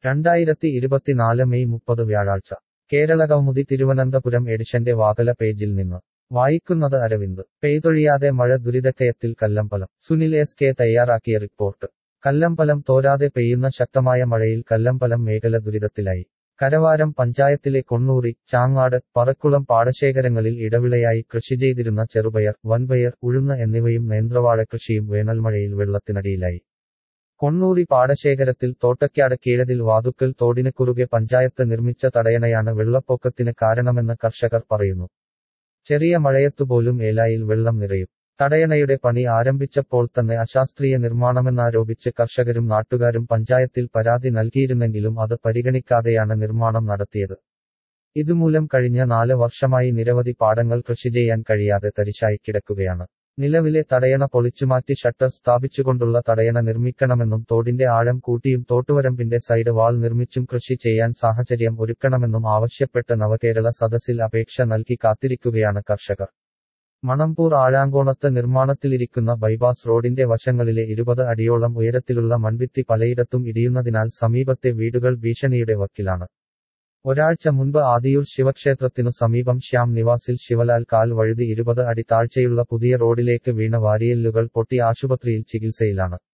രണ്ടായിരത്തി ഇരുപത്തിനാല് മെയ് മുപ്പത് വ്യാഴാഴ്ച കേരളകൗമുദി തിരുവനന്തപുരം എഡിഷന്റെ വാകല പേജിൽ നിന്ന് വായിക്കുന്നത് അരവിന്ദ് പെയ്തൊഴിയാതെ മഴ ദുരിതക്കയത്തിൽ കല്ലമ്പലം സുനിൽ എസ് കെ തയ്യാറാക്കിയ റിപ്പോർട്ട് കല്ലമ്പലം തോരാതെ പെയ്യുന്ന ശക്തമായ മഴയിൽ കല്ലമ്പലം മേഖല ദുരിതത്തിലായി കരവാരം പഞ്ചായത്തിലെ കൊണ്ണൂറി ചാങ്ങാട് പറക്കുളം പാടശേഖരങ്ങളിൽ ഇടവിളയായി കൃഷി ചെയ്തിരുന്ന ചെറുപയർ വൻപയർ ഉഴുന്ന് എന്നിവയും നേന്ത്രവാഴ കൃഷിയും വേനൽമഴയിൽ വെള്ളത്തിനടിയിലായി കൊണ്ണൂറി പാടശേഖരത്തിൽ തോട്ടയ്ക്കാട് കീഴതിൽ വാതുക്കൽ തോടിന് കുറുകെ പഞ്ചായത്ത് നിർമ്മിച്ച തടയണയാണ് വെള്ളപ്പൊക്കത്തിന് കാരണമെന്ന് കർഷകർ പറയുന്നു ചെറിയ മഴയത്തുപോലും ഏലായിൽ വെള്ളം നിറയും തടയണയുടെ പണി ആരംഭിച്ചപ്പോൾ തന്നെ അശാസ്ത്രീയ നിർമ്മാണമെന്നാരോപിച്ച് കർഷകരും നാട്ടുകാരും പഞ്ചായത്തിൽ പരാതി നൽകിയിരുന്നെങ്കിലും അത് പരിഗണിക്കാതെയാണ് നിർമ്മാണം നടത്തിയത് ഇതുമൂലം കഴിഞ്ഞ നാല് വർഷമായി നിരവധി പാടങ്ങൾ കൃഷി ചെയ്യാൻ കഴിയാതെ തരിശായി കിടക്കുകയാണ് നിലവിലെ തടയണ പൊളിച്ചുമാറ്റി ഷട്ടർ സ്ഥാപിച്ചുകൊണ്ടുള്ള തടയണ നിർമ്മിക്കണമെന്നും തോടിന്റെ ആഴം കൂട്ടിയും തോട്ടുവരമ്പിന്റെ സൈഡ് വാൾ നിർമ്മിച്ചും കൃഷി ചെയ്യാൻ സാഹചര്യം ഒരുക്കണമെന്നും ആവശ്യപ്പെട്ട് നവകേരള സദസ്സിൽ അപേക്ഷ നൽകി കാത്തിരിക്കുകയാണ് കർഷകർ മണമ്പൂർ ആഴാങ്കോണത്ത് നിർമ്മാണത്തിലിരിക്കുന്ന ബൈപാസ് റോഡിന്റെ വശങ്ങളിലെ ഇരുപത് അടിയോളം ഉയരത്തിലുള്ള മൺഭിത്തി പലയിടത്തും ഇടിയുന്നതിനാൽ സമീപത്തെ വീടുകൾ ഭീഷണിയുടെ വക്കിലാണ് ഒരാഴ്ച മുൻപ് ആദിയൂർ ശിവക്ഷേത്രത്തിനു സമീപം ശ്യാം നിവാസിൽ ശിവലാൽ കാൽ വഴുതി ഇരുപത് അടി താഴ്ചയുള്ള പുതിയ റോഡിലേക്ക് വീണ വാരിയെല്ലുകൾ പൊട്ടി ആശുപത്രിയിൽ ചികിത്സയിലാണ്